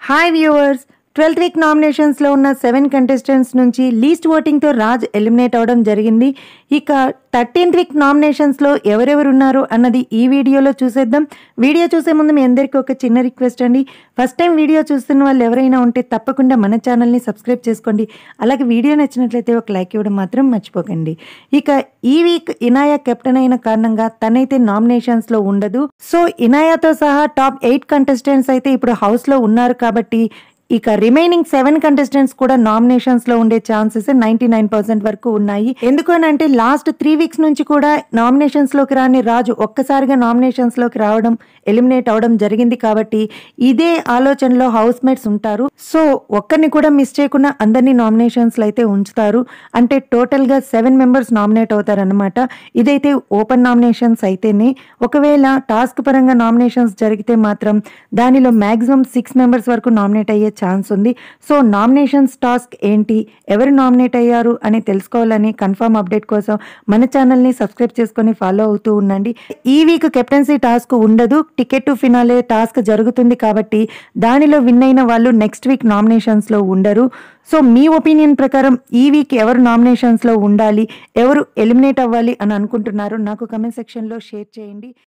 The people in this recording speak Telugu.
హాయ్ వ్యూవర్స్ ట్వెల్త్ వీక్ నామినేషన్స్లో ఉన్న సెవెన్ కంటెస్టెంట్స్ నుంచి లీస్ట్ ఓటింగ్తో రాజ్ ఎలిమినేట్ అవడం జరిగింది ఇక థర్టీన్త్ వీక్ నామినేషన్స్లో ఎవరెవరు ఉన్నారు అన్నది ఈ వీడియోలో చూసేద్దాం వీడియో చూసే ముందు మీ అందరికీ ఒక చిన్న రిక్వెస్ట్ అండి ఫస్ట్ టైం వీడియో చూస్తున్న వాళ్ళు ఎవరైనా ఉంటే తప్పకుండా మన ఛానల్ని సబ్స్క్రైబ్ చేసుకోండి అలాగే వీడియో నచ్చినట్లయితే ఒక లైక్ ఇవ్వడం మాత్రం మర్చిపోకండి ఇక ఈ వీక్ ఇనాయా కెప్టెన్ అయిన కారణంగా తనైతే నామినేషన్స్ లో ఉండదు సో ఇనాయాతో సహా టాప్ ఎయిట్ కంటెస్టెంట్స్ అయితే ఇప్పుడు హౌస్ లో ఉన్నారు కాబట్టి ఇక రిమైనింగ్ సెవెన్ కంటెస్టెంట్స్ కూడా నామినేషన్స్ లో ఉండే ఛాన్సెస్ నైన్టీ నైన్ పర్సెంట్ వరకు ఉన్నాయి ఎందుకనంటే లాస్ట్ త్రీ వీక్స్ నుంచి కూడా నామినేషన్స్ లోకి రాని రాజు ఒక్కసారిగా నామినేషన్స్ లోకి రావడం ఎలిమినేట్ అవడం జరిగింది కాబట్టి ఇదే ఆలోచనలో హౌస్ మేట్స్ ఉంటారు సో ఒక్కరిని కూడా మిస్ చేయకుండా అందరినీ నామినేషన్స్ లో అయితే ఉంచుతారు అంటే టోటల్ గా సెవెన్ మెంబర్స్ నామినేట్ అవుతారు అనమాట ఇదైతే ఓపెన్ నామినేషన్స్ అయితేనే ఒకవేళ టాస్క్ పరంగా నామినేషన్స్ జరిగితే మాత్రం దానిలో మాక్సిమం సిక్స్ మెంబర్స్ వరకు నామినేట్ అయ్యే ఛాన్స్ ఉంది సో నామినేషన్స్ టాస్క్ ఏంటి ఎవరు నామినేట్ అయ్యారు అని తెలుసుకోవాలని కన్ఫర్మ్ అప్డేట్ కోసం మన ఛానల్ని సబ్స్క్రైబ్ చేసుకొని ఫాలో అవుతూ ఉండండి ఈ వీక్ కెప్టెన్సీ టాస్క్ ఉండదు టికెట్ టు ఫినాలే టాస్క్ జరుగుతుంది కాబట్టి దానిలో విన్ అయిన వాళ్ళు నెక్స్ట్ వీక్ నామినేషన్స్లో ఉండరు సో మీ ఒపీనియన్ ప్రకారం ఈ వీక్ ఎవరు నామినేషన్స్లో ఉండాలి ఎవరు ఎలిమినేట్ అవ్వాలి అని అనుకుంటున్నారు నాకు కమెంట్ సెక్షన్లో షేర్ చేయండి